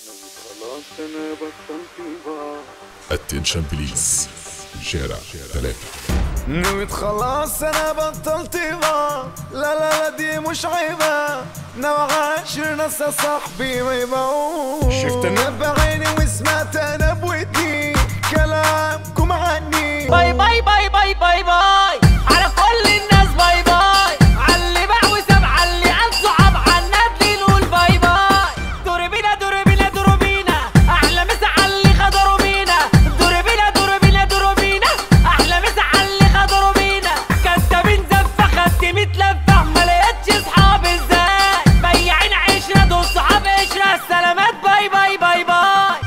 خلاص انا بطلت بقى اتنشن بليز شارع ثلاثة نويت خلاص انا بطلت بقى لا لا لا دي مش عيبة نوع عاشر ناس يا صاحبي ما يبقوش شفت انا بعيني وسمعت انا بودني كلامكم عني باي باي باي باي باي باي على كل الناس باي باي علي باع وساب علي قال صعب عالندل نقول باي باي دور بينا دور بينا دور بينا احلى مسا علي خضروا بينا دور بينا دور بينا دور بينا احلى مسا علي خضروا بينا كدابين زفه خدت 100 لفه ما لقيتش اصحاب ازاي بياعين عشره دول صحاب قشره السلامات باي باي باي باي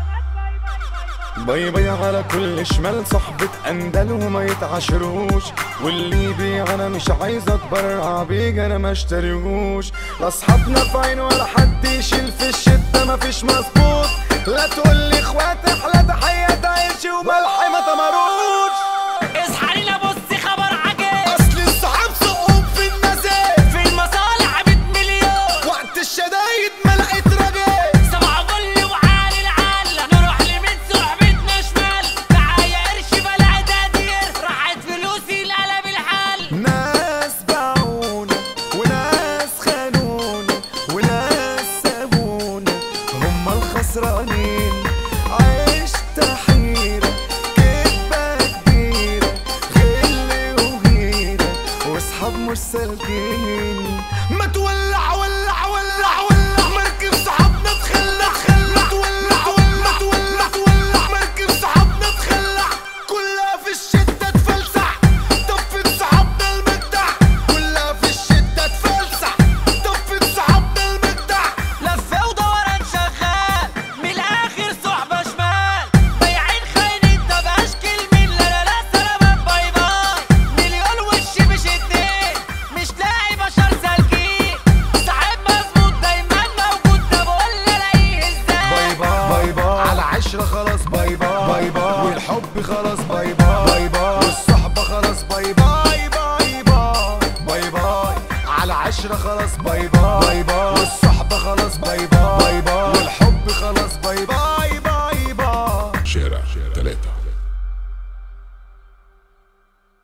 باي باي على كل شمال صحبة أندل وما يتعاشروش واللي يبيع أنا مش عايز أتبرع بيك أنا ما اشتريهوش لا أصحابنا في عين ولا حد يشيل في الشدة مفيش مظبوط لا تقول لي إخوات أحلى تحية عيشي وملحي ما تمروش اصحى لينا بص خبر عجيب أصل الصحاب صعوب في النزال في المصالح 100 مليون وقت الشدايد ما لقيت رجال سبع بل وعالي العالة نروح لمين صحبتنا شمال معايا قرش بلا دادير راحت فلوسي لقلب الحال ناس باعونا وناس خانونا وناس سابونا هم الخسرانين عشت حيرة كدبة كبيرة غل وغيرة واصحاب مش سالكين ما تولع ولع ولع ولع مركب صحابنا تخلع خلع تولع ولع تولع تولع مركب صحابنا تخلع كلها في الشدة تفلسع طفت صحابنا المدع كلها في الشدة تفلسع طفت صحابنا المدع لفة ودوران شغال من الآخر صحبة شمال بياعين خاينين طب أشكل مين لا لا لا سلامات باي باي مليون وش مش اتنين مش لاقي بشر سالكين صاحب مظبوط دايما موجود طب قول لي الاقيه ازاي باي باي باي باي على عشرة خلاص باي باي باي باي والحب خلاص باي باي باي باي والصحبة خلاص باي باي باي باي باي باي على عشرة خلاص باي باي